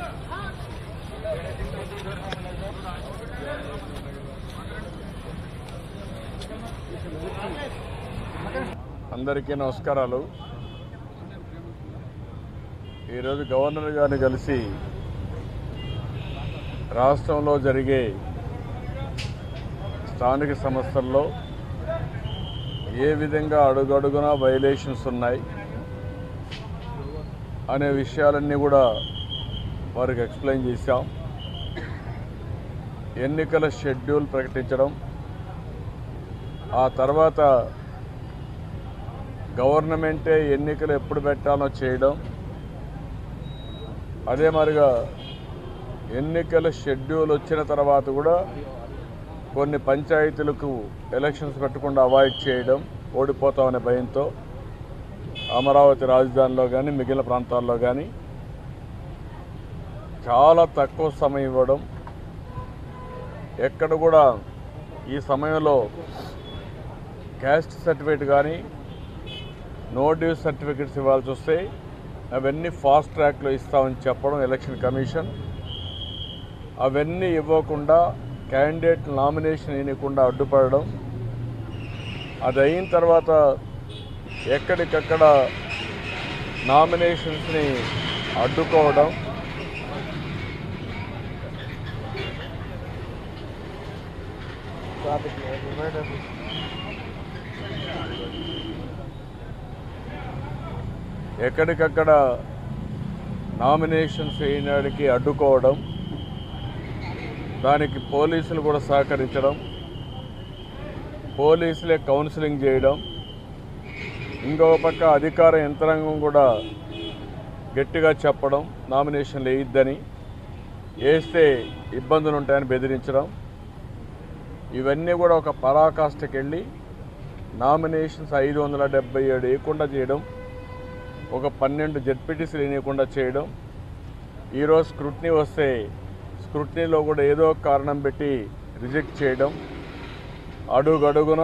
అందరికీ నమస్కారాలు ఈరోజు గవర్నర్ గారిని కలిసి రాష్ట్రంలో జరిగే స్థానిక సంస్థల్లో ఏ విధంగా అడుగడుగున వైలేషన్స్ ఉన్నాయి అనే విషయాలన్నీ కూడా వారికి ఎక్స్ప్లెయిన్ చేశాం ఎన్నికల షెడ్యూల్ ప్రకటించడం ఆ తర్వాత గవర్నమెంటే ఎన్నికలు ఎప్పుడు పెట్టాలో చేయడం అదే మరిగా ఎన్నికల షెడ్యూల్ వచ్చిన తర్వాత కూడా కొన్ని పంచాయతీలకు ఎలక్షన్స్ పెట్టకుండా అవాయిడ్ చేయడం ఓడిపోతామనే భయంతో అమరావతి రాజధానిలో కానీ మిగిలిన ప్రాంతాల్లో కానీ చాలా తక్కువ సమయం ఇవ్వడం ఎక్కడ కూడా ఈ సమయంలో క్యాస్ట్ సర్టిఫికేట్ కానీ నో డ్యూ సర్టిఫికెట్స్ ఇవ్వాల్సి వస్తే అవన్నీ ఫాస్ట్ ట్రాక్లో ఇస్తామని చెప్పడం ఎలక్షన్ కమిషన్ అవన్నీ ఇవ్వకుండా క్యాండిడేట్ నామినేషన్ వేయకుండా అడ్డుపడడం అది అయిన తర్వాత ఎక్కడికక్కడ నామినేషన్స్ని అడ్డుకోవడం ఎక్కడికక్కడ నామినేషన్స్ వేయడానికి అడ్డుకోవడం దానికి పోలీసులు కూడా సహకరించడం పోలీసులే కౌన్సిలింగ్ చేయడం ఇంకొక పక్క అధికార యంత్రాంగం కూడా గట్టిగా చెప్పడం నామినేషన్లు వేయొద్దని వేస్తే ఇబ్బందులు ఉంటాయని బెదిరించడం ఇవన్నీ కూడా ఒక పరాకాష్ఠకి వెళ్ళి నామినేషన్స్ ఐదు వందల డెబ్బై ఏడు వేయకుండా చేయడం ఒక పన్నెండు జెడ్పీటీసీలు వేయకుండా చేయడం ఈరోజు స్క్రూట్నీ వస్తే స్క్రూట్నీలో కూడా ఏదో ఒక కారణం పెట్టి రిజెక్ట్ చేయడం అడుగడుగున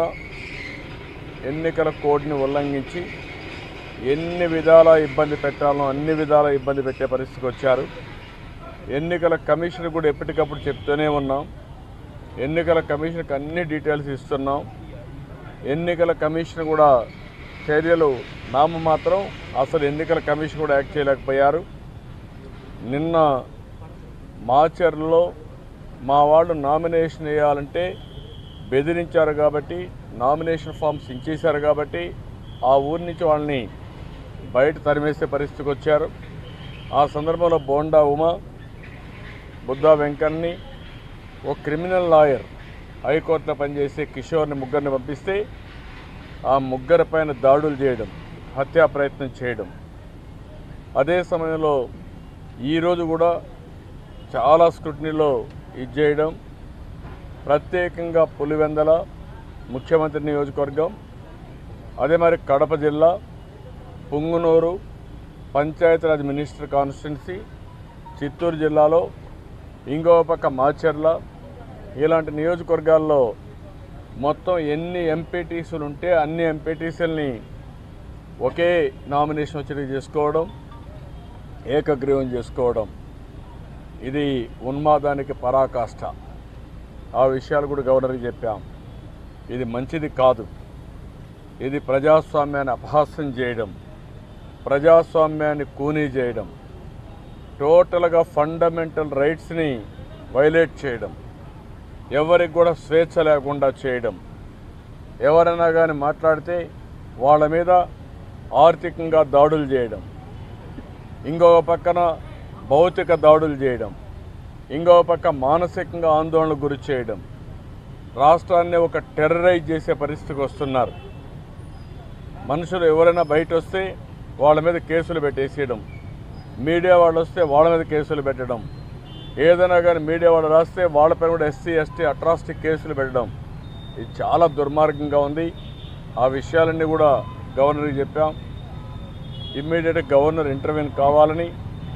ఎన్నికల కోడ్ని ఉల్లంఘించి ఎన్ని విధాల ఇబ్బంది పెట్టాలో అన్ని విధాల ఇబ్బంది పెట్టే పరిస్థితికి వచ్చారు ఎన్నికల కమిషన్ కూడా ఎప్పటికప్పుడు చెప్తూనే ఉన్నాం ఎన్నికల కమిషన్కి అన్ని డీటెయిల్స్ ఇస్తున్నాం ఎన్నికల కమిషన్ కూడా చర్యలు నామ మాత్రం అసలు ఎన్నికల కమిషన్ కూడా యాక్ట్ చేయలేకపోయారు నిన్న మాచర్లో మా వాళ్ళు నామినేషన్ వేయాలంటే బెదిరించారు కాబట్టి నామినేషన్ ఫామ్స్ ఇచ్చేశారు కాబట్టి ఆ ఊరి నుంచి వాళ్ళని బయట తరిమేసే పరిస్థితికి వచ్చారు ఆ సందర్భంలో బోండా ఉమా బుద్ధా వెంకన్ని ఓ క్రిమినల్ లాయర్ హైకోర్టులో పనిచేసే కిషోర్ని ముగ్గురిని పంపిస్తే ఆ ముగ్గురి పైన దాడులు చేయడం హత్యా ప్రయత్నం చేయడం అదే సమయంలో ఈరోజు కూడా చాలా స్క్రూటినీలో ఇది చేయడం ప్రత్యేకంగా పులివెందల ముఖ్యమంత్రి నియోజకవర్గం అదే మరి కడప జిల్లా పుంగునూరు పంచాయతీరాజ్ మినిస్టర్ కాన్స్టిట్యున్సీ చిత్తూరు జిల్లాలో ఇంకో పక్క మాచర్ల ఇలాంటి నియోజకవర్గాల్లో మొత్తం ఎన్ని ఎంపీటీసీలు ఉంటే అన్ని ఎంపీటీసీలని ఒకే నామినేషన్ వచ్చి చేసుకోవడం ఏకగ్రీవం చేసుకోవడం ఇది ఉన్మాదానికి పరాకాష్ట ఆ విషయాలు కూడా గవర్నర్కి చెప్పాం ఇది మంచిది కాదు ఇది ప్రజాస్వామ్యాన్ని అపహాస్యం చేయడం ప్రజాస్వామ్యాన్ని కూనీ చేయడం టోటల్గా ఫండమెంటల్ రైట్స్ని వైలేట్ చేయడం ఎవరికి కూడా స్వేచ్ఛ లేకుండా చేయడం ఎవరైనా కానీ మాట్లాడితే వాళ్ళ మీద ఆర్థికంగా దాడులు చేయడం ఇంకొక పక్కన భౌతిక దాడులు చేయడం ఇంకొక పక్క మానసికంగా ఆందోళనకు గురి చేయడం రాష్ట్రాన్ని ఒక టెర్రరైజ్ చేసే పరిస్థితికి వస్తున్నారు మనుషులు ఎవరైనా బయట వస్తే వాళ్ళ మీద కేసులు పెట్టేసేయడం మీడియా వాళ్ళు వస్తే వాళ్ళ మీద కేసులు పెట్టడం ఏదైనా కానీ మీడియా వాళ్ళు రాస్తే వాళ్ళపైన కూడా ఎస్సీ ఎస్టీ అట్రాసిటీ కేసులు పెట్టడం ఇది చాలా దుర్మార్గంగా ఉంది ఆ విషయాలన్నీ కూడా గవర్నర్కి చెప్పాం ఇమ్మీడియట్గా గవర్నర్ ఇంటర్వ్యూన్ కావాలని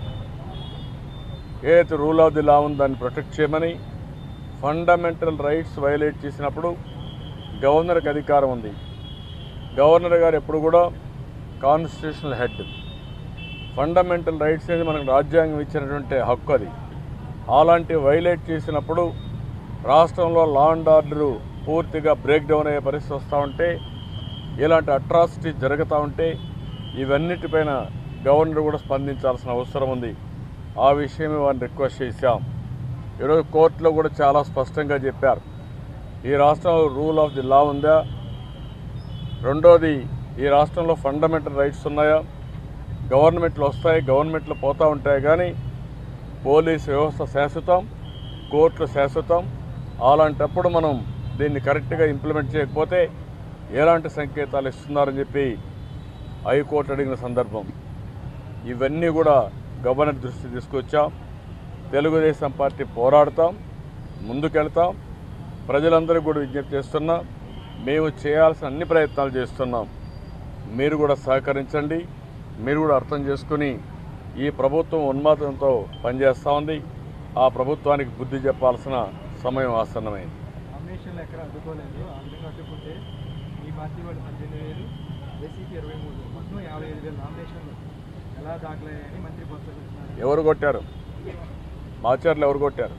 ఏదైతే రూల్ ఆఫ్ ది లా ఉందో దాన్ని ప్రొటెక్ట్ చేయమని ఫండమెంటల్ రైట్స్ వైలేట్ చేసినప్పుడు గవర్నర్కి అధికారం ఉంది గవర్నర్ గారు ఎప్పుడు కూడా కాన్స్టిట్యూషనల్ హెడ్ ఫండమెంటల్ రైట్స్ అనేది మనకు రాజ్యాంగం ఇచ్చినటువంటి హక్కు అది అలాంటి వైలేట్ చేసినప్పుడు రాష్ట్రంలో లా అండ్ ఆర్డర్ పూర్తిగా బ్రేక్ డౌన్ అయ్యే పరిస్థితి వస్తూ ఉంటే ఇలాంటి అట్రాసిటీ జరుగుతూ ఉంటే ఇవన్నిటిపైన గవర్నర్ కూడా స్పందించాల్సిన అవసరం ఉంది ఆ విషయమే వారిని రిక్వెస్ట్ చేశాం ఈరోజు కోర్టులో కూడా చాలా స్పష్టంగా చెప్పారు ఈ రాష్ట్రంలో రూల్ ఆఫ్ ది లా ఉందా రెండోది ఈ రాష్ట్రంలో ఫండమెంటల్ రైట్స్ ఉన్నాయా గవర్నమెంట్లు వస్తాయి గవర్నమెంట్లు పోతూ ఉంటాయి కానీ పోలీస్ వ్యవస్థ శాశ్వతం కోర్టులు శాశ్వతం అలాంటప్పుడు మనం దీన్ని కరెక్ట్గా ఇంప్లిమెంట్ చేయకపోతే ఎలాంటి సంకేతాలు ఇస్తున్నారని చెప్పి హైకోర్టు అడిగిన సందర్భం ఇవన్నీ కూడా గవర్నర్ దృష్టి తీసుకొచ్చాం తెలుగుదేశం పార్టీ పోరాడతాం ముందుకెళ్తాం ప్రజలందరూ కూడా విజ్ఞప్తి చేస్తున్నాం మేము చేయాల్సిన అన్ని ప్రయత్నాలు చేస్తున్నాం మీరు కూడా సహకరించండి మీరు కూడా అర్థం చేసుకుని ఈ ప్రభుత్వం ఉన్మాదంతో పనిచేస్తూ ఉంది ఆ ప్రభుత్వానికి బుద్ధి చెప్పాల్సిన సమయం ఆసన్నమైంది నామినేషన్లు ఎక్కడ అడ్డుకోలేదు ఆ విధంగా అడ్డుకుంటే ఈ పార్టీ వాళ్ళు పద్దెనిమిది వేలు వైసీపీ ఇరవై మూడు మొత్తం యాభై ఐదు వేలు నామినేషన్లు ఎలా దాఖలయ్యాయని మంత్రి బొత్స సత్యనారాయణ ఎవరు కొట్టారు మాచర్లు ఎవరు కొట్టారు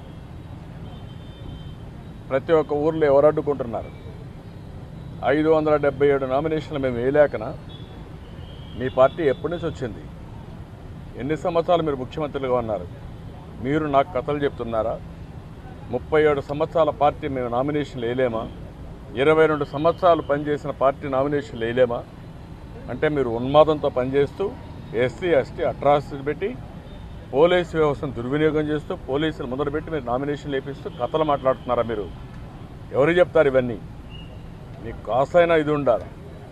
ప్రతి ఒక్క ఊర్లో ఎవరు అడ్డుకుంటున్నారు ఐదు వందల డెబ్బై ఏడు నామినేషన్లు మేము వేయలేకనా మీ పార్టీ ఎప్పటి నుంచి వచ్చింది ఎన్ని సంవత్సరాలు మీరు ముఖ్యమంత్రులుగా ఉన్నారు మీరు నాకు కథలు చెప్తున్నారా ముప్పై ఏడు సంవత్సరాల పార్టీ మేము నామినేషన్లు వేయలేమా ఇరవై రెండు సంవత్సరాలు పనిచేసిన పార్టీ నామినేషన్లు వేయలేమా అంటే మీరు ఉన్మాదంతో పనిచేస్తూ ఎస్సీ ఎస్టీ అట్రాసిటీ పెట్టి పోలీసు వ్యవస్థను దుర్వినియోగం చేస్తూ పోలీసులు ముందర పెట్టి మీరు నామినేషన్ లేపిస్తూ కథలు మాట్లాడుతున్నారా మీరు ఎవరు చెప్తారు ఇవన్నీ మీకు కాసైనా ఇది ఉండాలి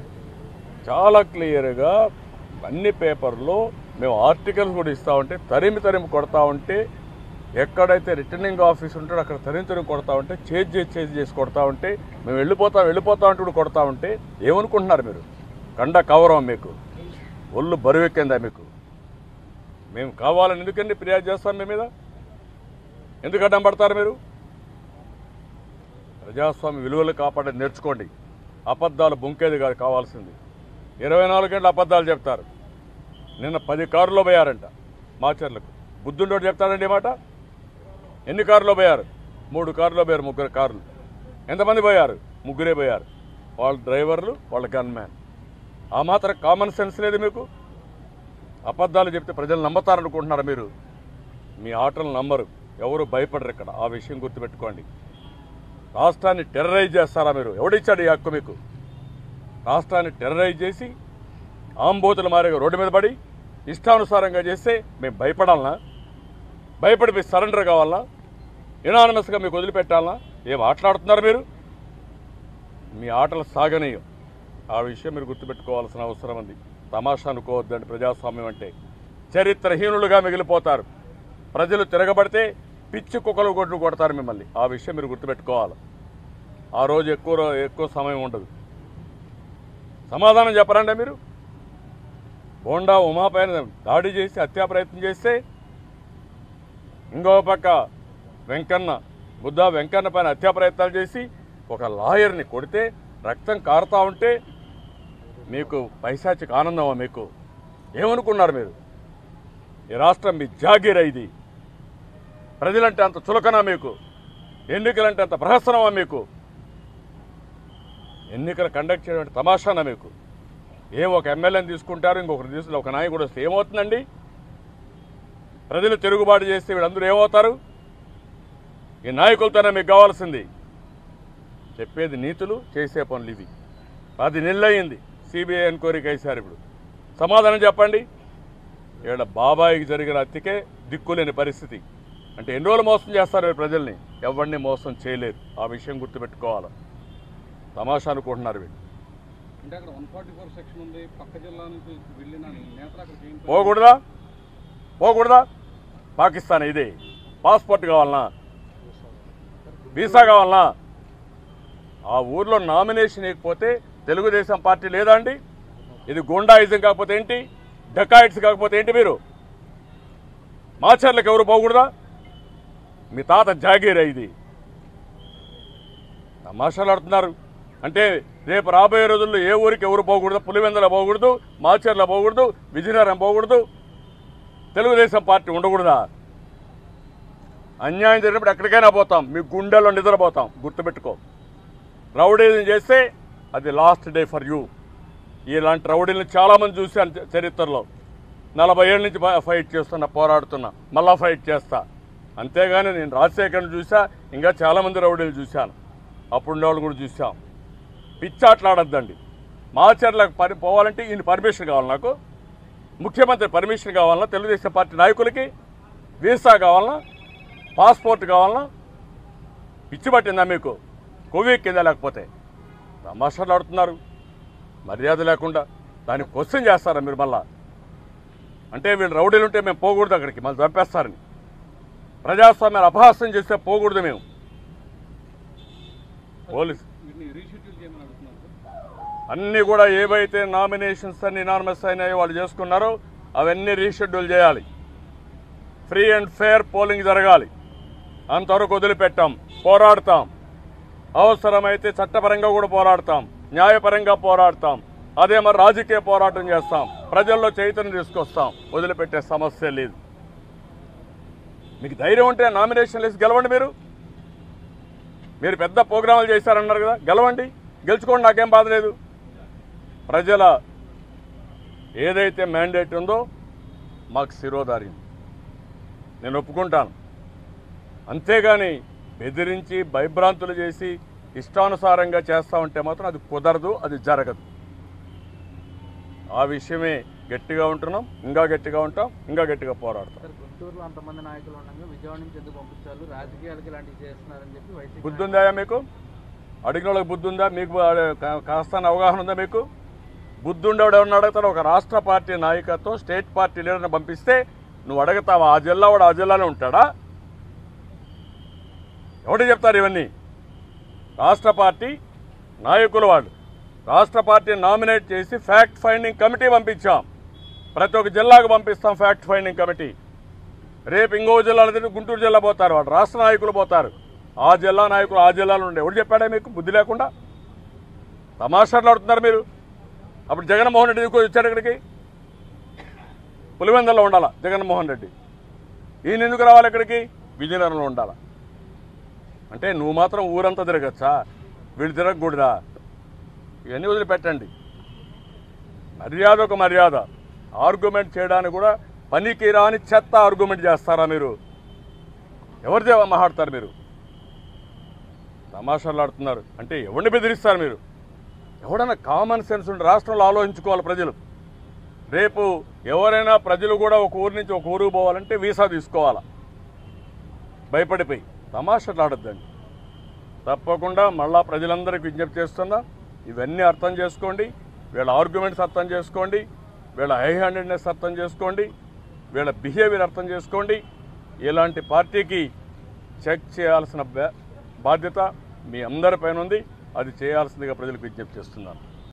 చాలా క్లియర్గా అన్ని పేపర్లో మేము ఆర్టికల్స్ కూడా ఇస్తా ఉంటే తరిమి తరిమి కొడతా ఉంటే ఎక్కడైతే రిటర్నింగ్ ఆఫీస్ ఉంటాడో అక్కడ తరిమి తరిమి కొడతా ఉంటే చేజ్ చేసి చేజ్ చేసి కొడతా ఉంటే మేము వెళ్ళిపోతాం వెళ్ళిపోతాం అంటూ కూడా కొడతా ఉంటే ఏమనుకుంటున్నారు మీరు కండ కవరం మీకు ఒళ్ళు బరువెక్కిందా మీకు మేము కావాలని ఎందుకండి ఫిర్యాదు చేస్తాం మీ మీద ఎందుకు అడ్డం పడతారు మీరు ప్రజాస్వామ్య విలువలు కాపాడేది నేర్చుకోండి అబద్ధాలు బొంకేది కాదు కావాల్సింది ఇరవై నాలుగు గంటల అబద్ధాలు చెప్తారు నిన్న పది కారులో పోయారంట మాచర్లకు బుద్ధుండోడు చెప్తాడండి ఈ మాట ఎన్ని కారులో పోయారు మూడు కారులో పోయారు ముగ్గురు కార్లు ఎంతమంది పోయారు ముగ్గురే పోయారు వాళ్ళ డ్రైవర్లు వాళ్ళ గన్ మ్యాన్ ఆ మాత్రం కామన్ సెన్స్ లేదు మీకు అబద్ధాలు చెప్తే ప్రజలు నమ్ముతారనుకుంటున్నారు మీరు మీ ఆటలు నమ్మరు ఎవరు భయపడరు ఇక్కడ ఆ విషయం గుర్తుపెట్టుకోండి రాష్ట్రాన్ని టెర్రరైజ్ చేస్తారా మీరు ఎవడిచ్చాడు ఈ హక్కు మీకు రాష్ట్రాన్ని టెర్రరైజ్ చేసి ఆంబోతుల మారిగా రోడ్డు మీద పడి ఇష్టానుసారంగా చేస్తే మేము భయపడాలనా భయపడి మీరు సరెండర్ కావాలనా ఇనానమస్గా మీకు వదిలిపెట్టాలనా ఏం ఆటలాడుతున్నారు మీరు మీ ఆటలు సాగనీయం ఆ విషయం మీరు గుర్తుపెట్టుకోవాల్సిన అవసరం ఉంది తమాషా అనుకోవద్దండి ప్రజాస్వామ్యం అంటే చరిత్రహీనులుగా మిగిలిపోతారు ప్రజలు తిరగబడితే పిచ్చి కుక్కలు కొట్టు కొడతారు మిమ్మల్ని ఆ విషయం మీరు గుర్తుపెట్టుకోవాలి ఆ రోజు ఎక్కువ రో- ఎక్కువ సమయం ఉండదు సమాధానం చెప్పరండి మీరు బోండా ఉమా పైన దాడి చేసి హత్యా ప్రయత్నం చేస్తే ఇంకో పక్క వెంకన్న బుద్ధ వెంకన్న పైన హత్యా ప్రయత్నాలు చేసి ఒక లాయర్ని కొడితే రక్తం కారుతా ఉంటే మీకు పైశాచిక ఆనందమా మీకు ఏమనుకున్నారు మీరు ఈ రాష్ట్రం మీ జాగీరా ఇది ప్రజలంటే అంత చులకనా మీకు ఎన్నికలంటే అంత ప్రహసనమా మీకు ఎన్నికలు కండక్ట్ చేయడం తమాషానా మీకు ఏం ఒక ఎమ్మెల్యేని తీసుకుంటారు ఇంకొకరు తీసుకుని ఒక నాయకుడు వస్తే ఏమవుతుందండి ప్రజలు తిరుగుబాటు చేస్తే వీళ్ళందరూ ఏమవుతారు ఈ నాయకులతోనే మీకు కావాల్సింది చెప్పేది నీతులు చేసే పనులు ఇవి పది నెలలయ్యింది సిబిఐ ఎంక్వైరీకి వేశారు ఇప్పుడు సమాధానం చెప్పండి ఇక్కడ బాబాయికి జరిగిన హత్యకే దిక్కులేని పరిస్థితి అంటే ఎన్ని రోజులు మోసం చేస్తారు వీళ్ళు ప్రజల్ని ఎవరిని మోసం చేయలేరు ఆ విషయం గుర్తుపెట్టుకోవాలి తమాషా అనుకుంటున్నారు వీళ్ళు అంటే అక్కడ వన్ ఫార్టీ ఫోర్ సెక్షన్ ఉంది పక్క జిల్లా నుంచి వెళ్ళిన నేతలు అక్కడ ఏం పని- పోకూడదా పోకూడదా పాకిస్తాన్ ఇది పాస్పోర్ట్ కావాలనా వీసా కావాలనా ఆ ఊర్లో నామినేషన్ ఇవ్వకపోతే తెలుగుదేశం పార్టీ లేదా అండి ఇది గుండాయిజం కాకపోతే ఏంటి డకాయిట్స్ కాకపోతే ఏంటి మీరు మాచర్లకు ఎవరు పోకూడదా మీ తాత జాగీరా ఇది తమాషాలు ఆడుతున్నారు అంటే రేపు రాబోయే రోజుల్లో ఏ ఊరికి ఎవరు పోకూడదు పులివెందుల పోకూడదు మాచర్ల పోకూడదు విజయనగరం పోకూడదు తెలుగుదేశం పార్టీ ఉండకూడదా అన్యాయం జరిగినప్పుడు ఎక్కడికైనా పోతాం మీ గుండెల్లో నిద్రపోతాం గుర్తుపెట్టుకో రౌడీజం చేస్తే అది లాస్ట్ డే ఫర్ యూ ఇలాంటి రౌడీలను చాలామంది చూశాను చ- చరిత్రలో నలభై ఏళ్ళ నుంచి బా- ఫైట్ చేస్తున్నా పోరాడుతున్నా మళ్ళా ఫైట్ చేస్తా అంతేగాని నేను రాజశేఖర్ని చూసా ఇంకా చాలామంది రౌడీలు చూశాను అప్పుడు ఉండేవాళ్ళు కూడా చూసాం పిచ్చాట్లాడద్దండి మాచర్లకు పరి పోవాలంటే ఈయన పర్మిషన్ కావాలి నాకు ముఖ్యమంత్రి పర్మిషన్ కావాలన్నా తెలుగుదేశం పార్టీ నాయకులకి వీసా కావాలన్నా పాస్పోర్ట్ కావాలన్నా పిచ్చి పట్టిందా మీకు కొవ్వు కింద లేకపోతే తమాషాలు ఆడుతున్నారు మర్యాద లేకుండా దాన్ని క్వశ్చన్ చేస్తారా మీరు మళ్ళా అంటే వీళ్ళు రౌడీలు ఉంటే మేము పోకూడదు అక్కడికి మళ్ళీ చంపేస్తారని ప్రజాస్వామ్యాన్ని అపహాస్యం చేస్తే పోకూడదు మేము పోలీస్ వీటిని రీషెడ్యూల్ చేయమని అడుగుతున్నారు సార్ అన్నీ కూడా ఏవైతే నామినేషన్స్ అన్ని నార్మల్స్ అయినాయో వాళ్ళు చేసుకున్నారో అవన్నీ రీషెడ్యూల్ చేయాలి ఫ్రీ అండ్ ఫేర్ పోలింగ్ జరగాలి అంతవరకు వదిలిపెట్టాం పోరాడతాం అవసరమైతే చట్టపరంగా కూడా పోరాడతాం న్యాయపరంగా పోరాడతాం అదే మరి రాజకీయ పోరాటం చేస్తాం ప్రజల్లో చైతన్యం తీసుకొస్తాం వదిలిపెట్టే సమస్య లేదు మీకు ధైర్యం ఉంటే నామినేషన్ వేసి గెలవండి మీరు మీరు పెద్ద ప్రోగ్రాములు చేశారన్నారు కదా గెలవండి గెలుచుకోండి నాకేం బాధ లేదు ప్రజల ఏదైతే మ్యాండేట్ ఉందో మాకు శిరోధార్యం నేను ఒప్పుకుంటాను అంతేగాని బెదిరించి భయభ్రాంతులు చేసి ఇష్టానుసారంగా చేస్తా ఉంటే మాత్రం అది కుదరదు అది జరగదు ఆ విషయమే గట్టిగా ఉంటున్నాం ఇంకా గట్టిగా ఉంటాం ఇంకా గట్టిగా పోరాడతాం సార్ గుంటూరులో అంతమంది నాయకులు ఉండగా విజయవాడ నుంచి ఎందుకు పంపించారు రాజకీయాలకి ఇలాంటివి చేస్తున్నారని చెప్పి వైసీపీ బుద్ధి ఉందా మీకు అడిగిన వాళ్ళకి బుద్ధి ఉందా మీకు కా- కాస్త అవగాహన ఉందా మీకు బుద్ధి ఉండేవాడు ఎవరిని అడుగుతాడు ఒక రాష్ట్ర పార్టీ నాయకత్వం స్టేట్ పార్టీ లీడర్ని పంపిస్తే నువ్వు అడుగుతావా ఆ జిల్లా వాడు ఆ జిల్లాలో ఉంటాడా ఎవడు చెప్తారు ఇవన్నీ రాష్ట్ర పార్టీ నాయకులు వాళ్ళు రాష్ట్ర పార్టీ నామినేట్ చేసి ఫ్యాక్ట్ ఫైండింగ్ కమిటీ పంపించాం ప్రతి ఒక్క జిల్లాకు పంపిస్తాం ఫ్యాక్ట్ ఫైండింగ్ కమిటీ రేపు ఇంకో జిల్లాలో తిరిగి గుంటూరు జిల్లా పోతారు వాళ్ళు రాష్ట్ర నాయకులు పోతారు ఆ జిల్లా నాయకులు ఆ జిల్లాలో ఉండే ఎవడు చెప్పాడా మీకు బుద్ధి లేకుండా తమాషాలు ఆడుతున్నారు మీరు అప్పుడు జగన్మోహన్ రెడ్డి ఎందుకు వచ్చాడు ఇక్కడికి పులివెందల్లో ఉండాలా జగన్మోహన్ రెడ్డి ఈయన ఎందుకు రావాలి ఇక్కడికి విజయనగరంలో ఉండాలా అంటే నువ్వు మాత్రం ఊరంతా తిరగచ్చా వీళ్ళు తిరగకూడదా ఇవన్నీ వదిలిపెట్టండి మర్యాద ఒక మర్యాద ఆర్గ్యుమెంట్ చేయడానికి కూడా పనికి రాని చెత్త ఆర్గ్యుమెంట్ చేస్తారా మీరు ఎవరు దేవ మాట్లాడతారు మీరు తమాషాలు ఆడుతున్నారు అంటే ఎవరిని బెదిరిస్తారు మీరు ఎవడన్నా కామన్ సెన్స్ ఉండి రాష్ట్రంలో ఆలోచించుకోవాలి ప్రజలు రేపు ఎవరైనా ప్రజలు కూడా ఒక ఊరు నుంచి ఒక ఊరు పోవాలంటే వీసా తీసుకోవాలా భయపడిపోయి తమాషాలు ఆడొద్దండి తప్పకుండా మళ్ళా ప్రజలందరికీ విజ్ఞప్తి చేస్తున్నా ఇవన్నీ అర్థం చేసుకోండి వీళ్ళ ఆర్గ్యుమెంట్స్ అర్థం చేసుకోండి వీళ్ళ హై హ్యాండెడ్నెస్ అర్థం చేసుకోండి వీళ్ళ బిహేవియర్ అర్థం చేసుకోండి ఇలాంటి పార్టీకి చెక్ చేయాల్సిన బా- బాధ్యత మీ అందరిపైన ఉంది అది చేయాల్సిందిగా ప్రజలకు విజ్ఞప్తి చేస్తున్నాను